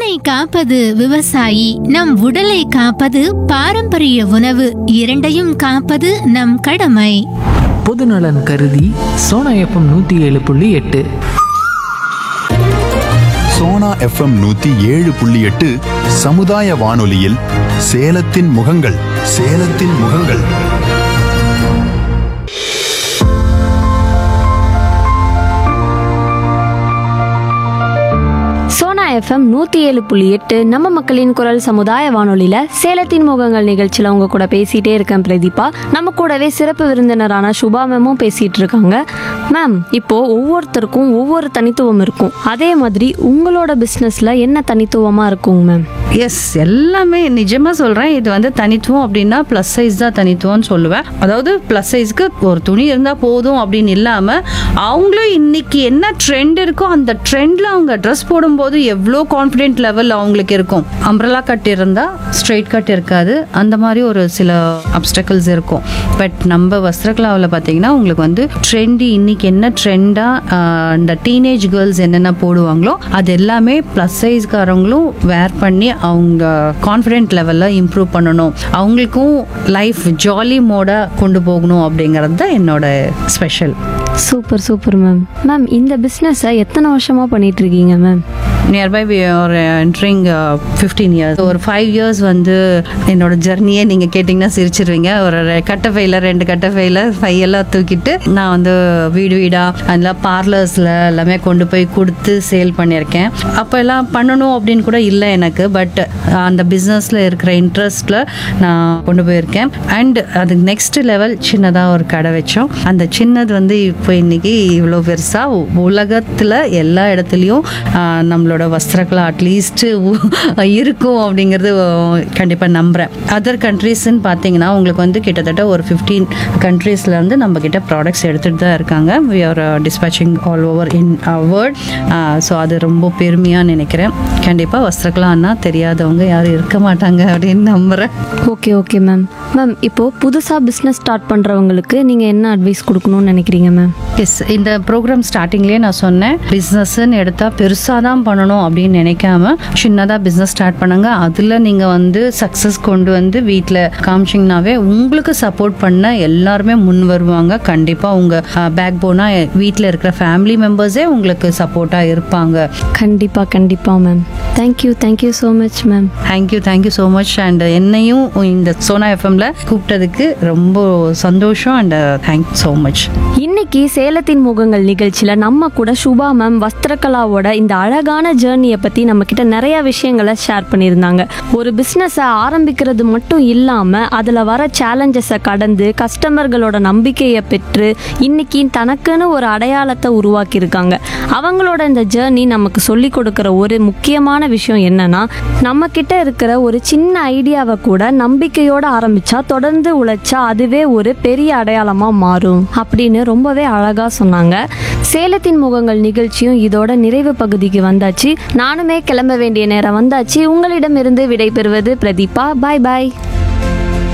மண்ணை காப்பது விவசாயி நம் உடலை காப்பது பாரம்பரிய உணவு இரண்டையும் காப்பது நம் கடமை பொதுநலன் கருதி சோனா எஃப்எம் நூற்றி ஏழு புள்ளி எட்டு சோனா எஃப்எம் நூத்தி ஏழு புள்ளி எட்டு சமுதாய வானொலியில் சேலத்தின் முகங்கள் சேலத்தின் முகங்கள் சோனா எஃப்எம் நூற்றி ஏழு புள்ளி எட்டு நம்ம மக்களின் குரல் சமுதாய வானொலியில் சேலத்தின் முகங்கள் நிகழ்ச்சியில் உங்க கூட பேசிட்டே இருக்கேன் பிரதீபா நம்ம கூடவே சிறப்பு விருந்தினரான சுபா மேமும் பேசிட்டு இருக்காங்க மேம் இப்போ ஒவ்வொருத்தருக்கும் ஒவ்வொரு தனித்துவம் இருக்கும் அதே மாதிரி உங்களோட பிஸ்னஸில் என்ன தனித்துவமாக இருக்குங்க மேம் எஸ் எல்லாமே நிஜமா சொல்றேன் இது வந்து தனித்துவம் அப்படின்னா ப்ளஸ் சைஸ் தான் தனித்துவம்னு சொல்லுவேன் அதாவது ப்ளஸ் சைஸ்க்கு ஒரு துணி இருந்தா போதும் அப்படின்னு இல்லாம அவங்களும் இன்னைக்கு என்ன ட்ரெண்ட் இருக்கோ அந்த ட்ரெண்ட்ல அவங்க ட்ரெஸ் போடும்போது எவ்வளோ கான்ஃபிடென்ட் லெவல் அவங்களுக்கு இருக்கும் அம்ப்ரலா கட் இருந்தா ஸ்ட்ரெயிட் கட் இருக்காது அந்த மாதிரி ஒரு சில அப்டக்கல்ஸ் இருக்கும் பட் நம்ம வஸ்திரகலாவில் பார்த்தீங்கன்னா உங்களுக்கு வந்து ட்ரெண்டி இன்னைக்கு என்ன ட்ரெண்டா இந்த டீனேஜ் கேர்ள்ஸ் என்னென்ன போடுவாங்களோ அது எல்லாமே ப்ளஸ் சைஸ்காரங்களும் வேர் பண்ணி அவங்க கான்ஃபிடென்ட் லெவலில் இம்ப்ரூவ் பண்ணணும் அவங்களுக்கும் லைஃப் ஜாலி மோடாக கொண்டு போகணும் அப்படிங்கிறது தான் என்னோட special super super ma'am ma'am இந்த பிஸ்னஸை எத்தனை வருஷமாக பண்ணிட்டு இருக்கீங்க மேம் நியர்பை ஒரு என்ட்ரிங் ஃபிஃப்டீன் இயர்ஸ் ஒரு ஃபைவ் இயர்ஸ் வந்து என்னோட ஜெர்னியே நீங்கள் கேட்டிங்கன்னா சிரிச்சிருவீங்க ஒரு ரெ- கட்டப்பையில் ரெண்டு கட்டப்பையில் ஃபையெல்லாம் தூக்கிட்டு நான் வந்து வீடு வீடாக அதெல்லாம் பார்லர்ஸில் எல்லாமே கொண்டு போய் கொடுத்து சேல் பண்ணியிருக்கேன் அப்போ எல்லாம் பண்ணணும் அப்படின்னு கூட இல்லை எனக்கு பட் அந்த பிஸ்னஸில் இருக்கிற இன்ட்ரெஸ்ட்டில் நான் கொண்டு போயிருக்கேன் அண்ட் அதுக்கு நெக்ஸ்ட் லெவல் சின்னதாக ஒரு கடை வச்சோம் அந்த சின்னது வந்து இப்போ இன்னைக்கு இவ்வளோ பெருசாக உலகத்தில் எல்லா இடத்துலையும் ஆஹ், நம்மளோட வஸ்திரக்கலா அட்லீஸ்ட் இருக்கும் அப்படிங்கிறது கண்டிப்பாக நம்புகிறேன் அதர் கண்ட்ரீஸ்ன்னு பார்த்தீங்கன்னா உங்களுக்கு வந்து கிட்டத்தட்ட ஒரு ஃபிஃப்டீன் கண்ட்ரீஸில் வந்து நம்ம கிட்ட ப்ராடக்ட்ஸ் எடுத்துகிட்டு தான் இருக்காங்க we are dispatching all over in world so அது ரொம்ப பெருமையாக நினைக்கிறேன் கண்டிப்பாக வஸ்திரக்கலான்னா தெரியாதவங்க யாரும் இருக்க மாட்டாங்க அப்படின்னு நம்புகிறேன் ஓகே ஓகே மேம் மேம் இப்போ புதுசாக பிஸ்னஸ் ஸ்டார்ட் பண்ணுறவங்களுக்கு நீங்கள் என்ன அட்வைஸ் கொடுக்கணும்னு நினைக்கிறீங்க மேம் எஸ் இந்த ப்ரோக்ராம் ஸ்டார்டிங்லேயே நான் சொன்னேன் பிஸ்னஸ்ன்னு எடுத்தால் பெருசாக தான் பண்ணணும் அப்படின்னு நினைக்காம சின்னதாக பிஸ்னஸ் ஸ்டார்ட் பண்ணுங்க அதில் நீங்கள் வந்து சக்ஸஸ் கொண்டு வந்து வீட்டில் காமிச்சிங்கனாவே உங்களுக்கு சப்போர்ட் பண்ண எல்லாருமே முன் வருவாங்க கண்டிப்பாக உங்கள் பேக் போனாக வீட்டில் இருக்கிற ஃபேமிலி மெம்பர்ஸே உங்களுக்கு சப்போர்ட்டாக இருப்பாங்க கண்டிப்பாக கண்டிப்பாக ma'am thank you thank you so much ma'am thank you thank you so much and என்னையும் இந்த சோனா எஃப்எம்ல கூப்பிட்டதுக்கு ரொம்ப சந்தோஷம் அண்ட் தேங்க்யூ ஸோ மச் இன்னைக்கு சேலத்தின் முகங்கள் நிகழ்ச்சியில் நம்ம கூட சுபா மேம் வஸ்திரகலாவோட இந்த அழகான ஜேர்னியை பற்றி நம்ம கிட்ட நிறைய விஷயங்களை ஷேர் பண்ணியிருந்தாங்க ஒரு பிஸ்னஸை ஆரம்பிக்கிறது மட்டும் இல்லாமல் அதில் வர சேலஞ்சஸை கடந்து கஸ்டமர்களோட நம்பிக்கையை பெற்று இன்னைக்கு தனக்குன்னு ஒரு அடையாளத்தை உருவாக்கியிருக்காங்க அவங்களோட இந்த ஜேர்னி நமக்கு சொல்லி கொடுக்குற ஒரு முக்கியமான விஷயம் என்னன்னா நம்ம கிட்ட இருக்கிற ஒரு சின்ன ஐடியாவை கூட நம்பிக்கையோட ஆரம்பிச்சா தொடர்ந்து உழைச்சா அதுவே ஒரு பெரிய அடையாளமா மாறும் அப்படின்னு ரொம்பவே அழகா சொன்னாங்க சேலத்தின் முகங்கள் நிகழ்ச்சியும் இதோட நிறைவு பகுதிக்கு வந்தாச்சு நானுமே கிளம்ப வேண்டிய நேரம் வந்தாச்சு உங்களிடமிருந்து விடைபெறுவது பிரதீபா பாய் பாய்